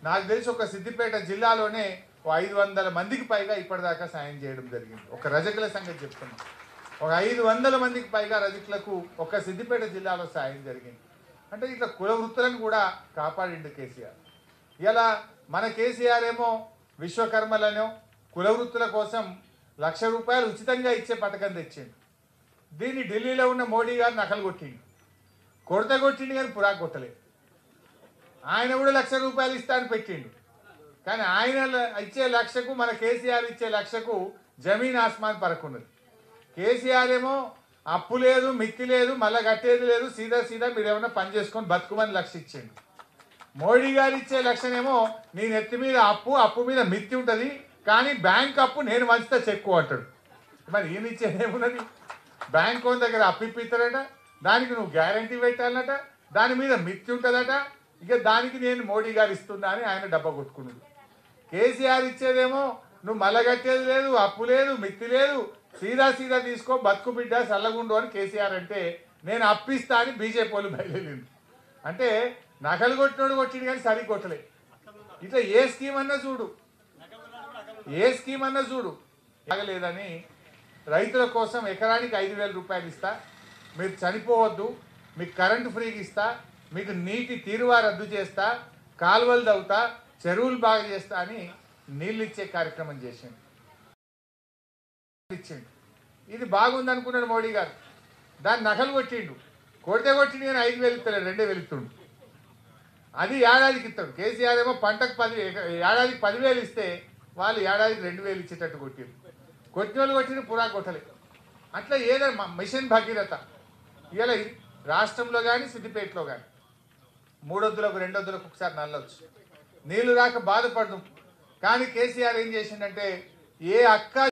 నాకు తెలిసి ఒక సిద్దిపేట జిల్లాలోనే ఓ ఐదు వందల మందికి పైగా ఇప్పటిదాకా సాయం చేయడం జరిగింది ఒక రజకుల సంగతి చెప్తున్నాం ఒక ఐదు వందల మందికి పైగా రజకులకు ఒక సిద్దిపేట జిల్లాలో సాయం జరిగింది అంటే ఇట్లా కుల వృత్తులను కూడా కాపాడిండు కేసీఆర్ ఇలా మన కేసీఆర్ ఏమో విశ్వకర్మలనో కుల వృత్తుల కోసం లక్ష రూపాయలు ఉచితంగా ఇచ్చే పథకం తెచ్చిండు దీన్ని ఢిల్లీలో ఉన్న మోడీ గారు నకలు కొట్టిండు కొడత కొట్టిండు కానీ పురా కొట్టలే ఆయన కూడా లక్ష రూపాయలు ఇస్తా అని పెట్టిండు కానీ ఆయన ల- ఇచ్చే లక్షకు మన కేసీఆర్ ఇచ్చే లక్షకు జమీన్ ఆస్మాన్ పరకున్నది కేసీఆర్ ఏమో అప్పు లేదు మిత్తి లేదు మళ్ళా కట్టేది లేదు సీదా సీదా మీరు ఏమన్నా పని చేసుకొని బతుకుమని లక్ష ఇచ్చిండు మోడీ గారు ఇచ్చే లక్షణేమో నీ నెత్తి మీద అప్పు అప్పు మీద మిత్తి ఉంటుంది కానీ బ్యాంక్ అప్పు నేను మంచితో చెక్కు అంటాడు మరి ఈయన ఇచ్చేది ఏమున్నది బ్యాంక్ ఓన్ దగ్గర అప్పు ఇప్పిస్తారట దానికి నువ్వు గ్యారంటీ పెట్టాలట దాని మీద మిత్తి ఉంటుందట ఇక దానికి నేను మోడీ గారు ఇస్తున్నా అని ఆయన డబ్బా కొట్టుకున్నాడు కేసీఆర్ ఇచ్చేదేమో నువ్వు మళ్ళా కట్టేది లేదు అప్పు లేదు మిత్తి లేదు సీదా సీదా తీసుకో బతుకు బిడ్డ చల్లగుండు అని కేసీఆర్ అంటే నేను అప్పిస్తా అని బీజేపీ వాళ్ళు బయలుదేరింది అంటే నకలు కొట్టినోడు కొట్టిండు కానీ సరి కొట్టలే ఇట్లా ఏ స్కీమ్ అన్నా చూడు ఏ స్కీమ్ అన్నా చూడు ఆగలేదని రైతుల కోసం ఎకరానికి ఐదు వేల రూపాయలు ఇస్తా మీరు చనిపోవద్దు మీకు కరెంటు ఫ్రీగా ఇస్తా మీకు నీటి తీరువా రద్దు చేస్తా కాలువలు తవ్వుతా చెరువులు బాగా చేస్తా అని నీళ్ళు ఇచ్చే కార్యక్రమం చేసిండు ఇచ్చిండు ఇది బాగుంది అనుకున్నాడు మోడీ గారు దాన్ని నకలు కొట్టిండు కొడితే కొట్టిండు కానీ ఐదు వేలు ఇస్తలేడు రెండే వెలుతుండు అది ఏడాదికి ఇస్తాడు కేసీఆర్ ఏమో పంటకు పది ఏడాదికి పదివేలు ఇస్తే వాళ్ళు ఏడాదికి రెండు వేలు ఇచ్చేటట్టు కొట్టిరు కొట్టిన వాళ్ళు కొట్టిన పురా కొట్టలే అట్లా ఏదో మ- మిషన్ భగీరథ ఇలా రాష్ట్రంలో కానీ సిద్దిపేటలో కానీ మూడొద్దులకు రెండొద్దులకు ఒకసారి నల్లొచ్చు నీళ్లు రాక బాధపడదు కానీ కేసీఆర్ ఏం చేసిండంటే ఏ అక్క